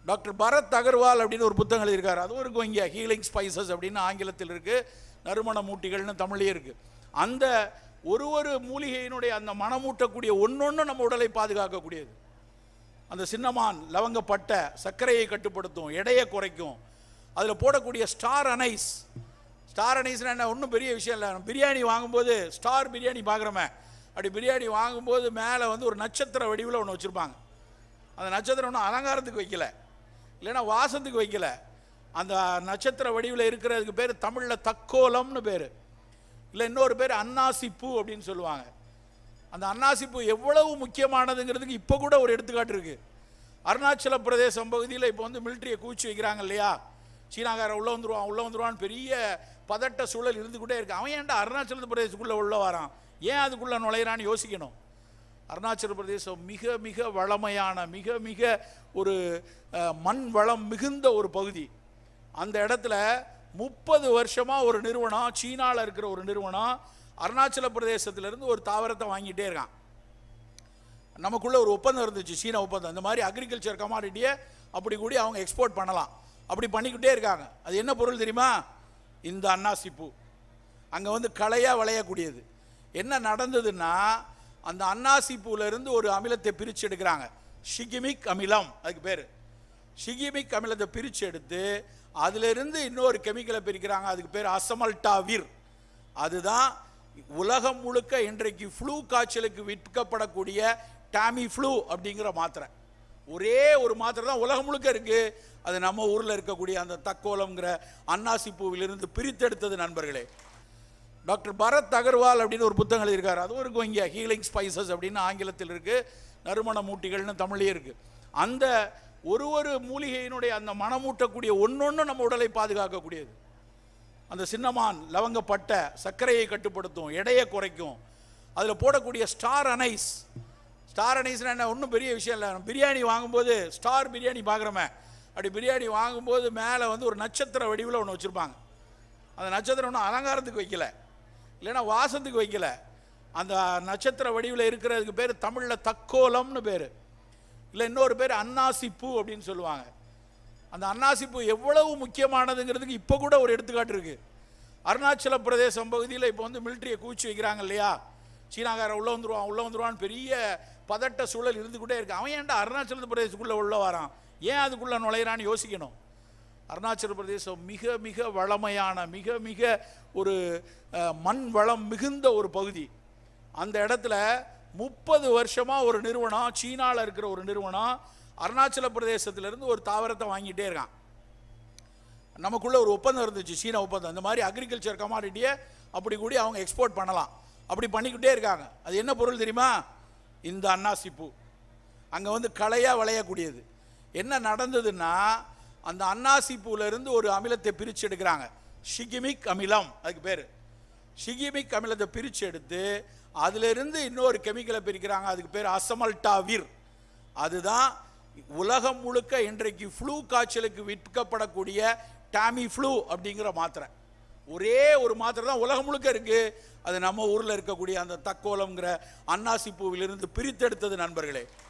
doctor Bharat Agarwal அப்படின்னு ஒரு புத்தகம் எழுதியிருக்காரு அதுவும் இருக்கும் இங்கே ஹீலிங் ஸ்பைசஸ் அப்படின்னு ஆங்கிலத்தில் இருக்குது நறுமண மூட்டிகள்னு தமிழ்லேயே இருக்குது அந்த ஒரு ஒரு மூலிகையினுடைய அந்த மனமூட்டக்கூடிய ஒன்னொன்று நம்ம உடலை பாதுகாக்கக்கூடியது அந்த சின்னமான் லவங்கப்பட்டை சர்க்கரையை கட்டுப்படுத்தும் எடையை குறைக்கும் அதில் போடக்கூடிய ஸ்டார் அனைஸ் ஸ்டார் அனைஸ்னா என்ன ஒன்றும் பெரிய விஷயம் இல்லை பிரியாணி வாங்கும்போது ஸ்டார் பிரியாணி பார்க்குறோமே அப்படி பிரியாணி வாங்கும்போது மேலே வந்து ஒரு நட்சத்திர வடிவில் ஒன்று வச்சுருப்பாங்க அந்த நட்சத்திரம் ஒன்றும் அலங்காரத்துக்கு வைக்கல இல்லைன்னா வாசத்துக்கு வைக்கல அந்த நட்சத்திர வடிவில் இருக்கிறதுக்கு பேர் தமிழில் தக்கோலம்னு பேர் இல்லை இன்னொரு பேர் அன்னாசி பூ அப்படின்னு சொல்லுவாங்க அந்த அன்னாசி பூ எவ்வளவு முக்கியமானதுங்கிறதுக்கு இப்போ கூட ஒரு எடுத்துக்காட்டு இருக்கு அருணாச்சல பிரதேசம் பகுதியில் இப்போ வந்து மிலிட்ரியை கூச்சி வைக்கிறாங்க இல்லையா சீனாக்காரன் உள்ளே வந்துருவான் உள்ளே வந்துருவான்னு பெரிய பதட்ட சூழல் இருந்துக்கிட்டே இருக்கு அவன் ஏன்டா அருணாச்சல பிரதேசத்துக்குள்ளே உள்ள வரான் ஏன் அதுக்குள்ளே நுழையிறான்னு யோசிக்கணும் அருணாச்சல பிரதேசம் மிக மிக வளமையான மிக மிக ஒரு அஹ், மண் வளம் மிகுந்த ஒரு பகுதி அந்த இடத்துல முப்பது வருஷமாக ஒரு நிறுவனம் சீனாவில் இருக்கிற ஒரு நிறுவனம் அருணாச்சல பிரதேசத்திலிருந்து ஒரு தாவரத்தை வாங்கிட்டே இருக்கான் நமக்குள்ள ஒரு ஒப்பந்தம் இருந்துச்சு சீன ஒப்பந்தம் இந்த மாதிரி அக்ரிகல்ச்சர் கமாடிட்டியை அப்படி கூடி அவங்க எக்ஸ்போர்ட் பண்ணலாம் அப்படி பண்ணிக்கிட்டே இருக்காங்க அது என்ன பொருள் தெரியுமா இந்த அன்னாசி பூ அங்கே வந்து களையாக விளையக்கூடியது என்ன நடந்ததுன்னா அந்த அன்னாசி பூவிலிருந்து ஒரு அமிலத்தை பிரித்து எடுக்கிறாங்க ஷிகிமிக் அமிலம் அதுக்கு பேர் ஷிகிமிக் அமிலத்தை பிரித்து எடுத்து அதிலிருந்து இன்னொரு கெமிக்கலை பிரிக்கிறாங்க அதுக்கு பேர் அசமல்டாவிர் அதுதான் உலகம் முழுக்க இன்றைக்கு ஃப்ளூ காய்ச்சலுக்கு விற்கப்படக்கூடிய டாமி ஃப்ளூ அப்படிங்கிற மாத்திரை ஒரே ஒரு மாத்திரை தான் உலகம் முழுக்க இருக்கு அது நம்ம ஊரில் இருக்கக்கூடிய அந்த தக்கோலம்ங்கிற அன்னாசி பூவிலிருந்து பிரித்தெடுத்தது நண்பர்களே டாக்டர் பரத் அகர்வால் அப்படின்னு ஒரு புத்தகம் எழுதியிருக்காரு அதுவும் இருக்கும் இங்கே ஹீலிங் ஸ்பைசஸ் அப்படின்னு ஆங்கிலத்தில் இருக்குது நறுமண மூட்டிகள்னு தமிழ்லேயே இருக்குது அந்த ஒரு ஒரு மூலிகையினுடைய அந்த மனமூட்டக்கூடிய ஒன்னொன்று நம்ம உடலை பாதுகாக்கக்கூடியது அந்த சின்னமான் லவங்கப்பட்டை சர்க்கரையை கட்டுப்படுத்தும் எடையை குறைக்கும் அதில் போடக்கூடிய ஸ்டார் அனைஸ் ஸ்டார் அனைஸ்னா என்ன ஒன்றும் பெரிய விஷயம் இல்லை பிரியாணி வாங்கும்போது ஸ்டார் பிரியாணி பார்க்குறோமே அப்படி பிரியாணி வாங்கும்போது மேலே வந்து ஒரு நட்சத்திர வடிவில் ஒன்று வச்சுருப்பாங்க அந்த நட்சத்திரம் ஒன்றும் அலங்காரத்துக்கு வைக்கல இல்லைன்னா வாசத்துக்கு வைக்கல அந்த நட்சத்திர வடிவில் இருக்கிறதுக்கு பேர் தமிழில் தக்கோலம்னு பேர் இல்லை இன்னொரு பேர் அன்னாசி பூ அப்படின்னு சொல்லுவாங்க அந்த அன்னாசி பூ எவ்வளவு முக்கியமானதுங்கிறதுக்கு இப்போ கூட ஒரு எடுத்துக்காட்டு இருக்கு அருணாச்சல பிரதேசம் பகுதியில் இப்போ வந்து மிலிட்ரியை கூச்சி வைக்கிறாங்க இல்லையா சீனாக்காரன் உள்ளே வந்துருவான் உள்ளே வந்துருவான்னு பெரிய பதட்ட சூழல் இருந்துக்கிட்டே இருக்கு அவன் ஏன்டா அருணாச்சல பிரதேசத்துக்குள்ளே உள்ள வரான் ஏன் அதுக்குள்ளே நுழையிறான்னு யோசிக்கணும் அருணாச்சல பிரதேசம் மிக மிக வளமையான மிக மிக ஒரு அஹ், மண் வளம் மிகுந்த ஒரு பகுதி அந்த இடத்துல முப்பது வருஷமாக ஒரு நிறுவனம் சீனாவில் இருக்கிற ஒரு நிறுவனம் அருணாச்சல பிரதேசத்திலிருந்து ஒரு தாவரத்தை வாங்கிட்டே இருக்கான் நமக்குள்ள ஒரு ஒப்பந்தம் இருந்துச்சு சீன ஒப்பந்தம் இந்த மாதிரி அக்ரிகல்ச்சர் கமாடிட்டியை அப்படி கூடி அவங்க எக்ஸ்போர்ட் பண்ணலாம் அப்படி பண்ணிக்கிட்டே இருக்காங்க அது என்ன பொருள் தெரியுமா இந்த அன்னாசி பூ அங்கே வந்து களையாக விளையக்கூடியது என்ன நடந்ததுன்னா அந்த அன்னாசி பூவிலிருந்து ஒரு அமிலத்தை பிரித்து எடுக்கிறாங்க ஷிகிமிக் அமிலம் அதுக்கு பேர் ஷிகிமிக் அமிலத்தை பிரித்து எடுத்து அதிலிருந்து இன்னொரு கெமிக்கலை பிரிக்கிறாங்க அதுக்கு பேர் அசமல்டாவிர் அதுதான் உலகம் முழுக்க இன்றைக்கு ஃப்ளூ காய்ச்சலுக்கு விற்கப்படக்கூடிய டாமி ஃப்ளூ அப்படிங்கிற மாத்திரை ஒரே ஒரு மாத்திரை தான் உலகம் முழுக்க இருக்கு அது நம்ம ஊரில் இருக்கக்கூடிய அந்த தக்கோலம்ங்கிற அன்னாசி பூவிலிருந்து பிரித்தெடுத்தது நண்பர்களே